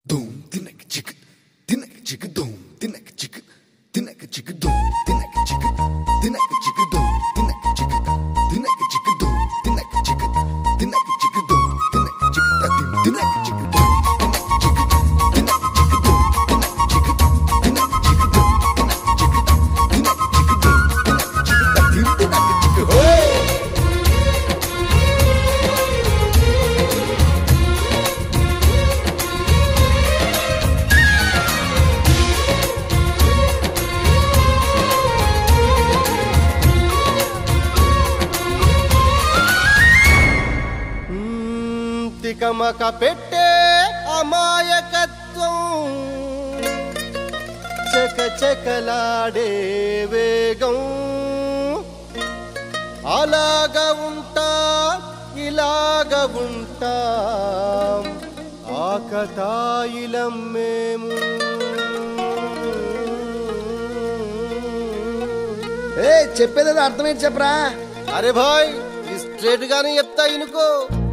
Doom, tinek chik, tinek chik, doom, tinek chik, tinek chik, doom, tinek chik, tinek chik, doom, tinek chik, tinek chik, doom, tinek chik, tinek chik, doom, tinek chik, tadim, tinek chik, doom, tinek chik, tinek chik, doom, tinek chik, tinek chik, doom, tinek chik, tinek chik, doom, tinek chik, tadim, tinek chik, hey! మ్మ్, తికమక పెట్టే అమాయకత్వం చక చకలాడే వేగం అలాగా ఉంటా ఇలాగ ఉంటా ఆకతాయిలం మేము ఏ చెప్పేదేదో అర్థమేంటి చెప్పరా అరే భాయ్ స్ట్రేట్ గానే చెప్తా ఇనుకో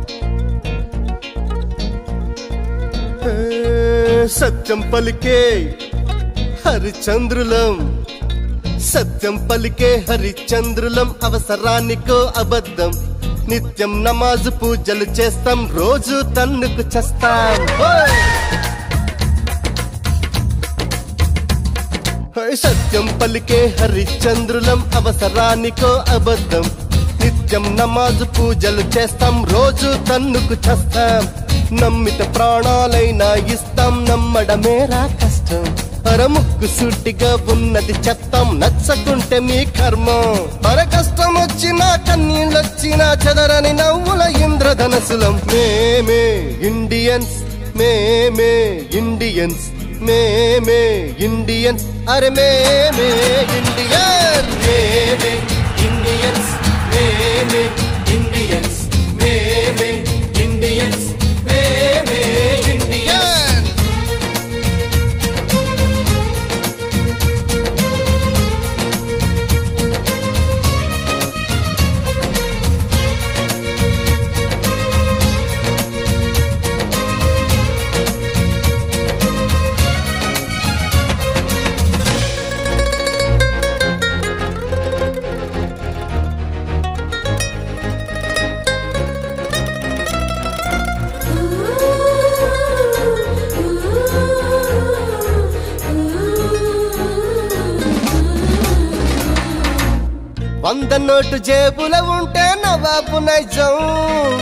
సత్యం పలికే హరిచంద్రులం సత్యం పలికే హరిచంద్రులం అవసరానికో అబద్ధం నిత్యం నమాజు పూజలు చేస్తాం రోజు తన్నుకు చేస్తాం హోయ్! హోయ్ సత్యం పలికే హరిచంద్రులం అవసరానికో అబద్ధం నిత్యం నమాజు పూజలు చేస్తాం రోజు తన్నుకు చేస్తాం నమ్మిత ప్రాణాలైనా ఇస్తాం నమ్మడమేరా కష్టం అరముక్కు సూటిగా ఉన్నది చెత్తం నచ్చకుంటే మీ కర్మం అర కష్టం వచ్చినా కన్నీళ్ళొచ్చినా చెదరని నవ్వుల ఇంద్రధనసులం మేమే ఇండియన్స్ మేమే ఇండియన్స్ మేమే ఇండియన్స్ అరే మేమే ఇండియన్ మేమే ఇండియన్స్ మేమే ఇండియన్స్ మేమే ఇండియన్స్ మేమే ఇండియన్ వంద నోటు జేబుల ఉంటే నవాబు నైజం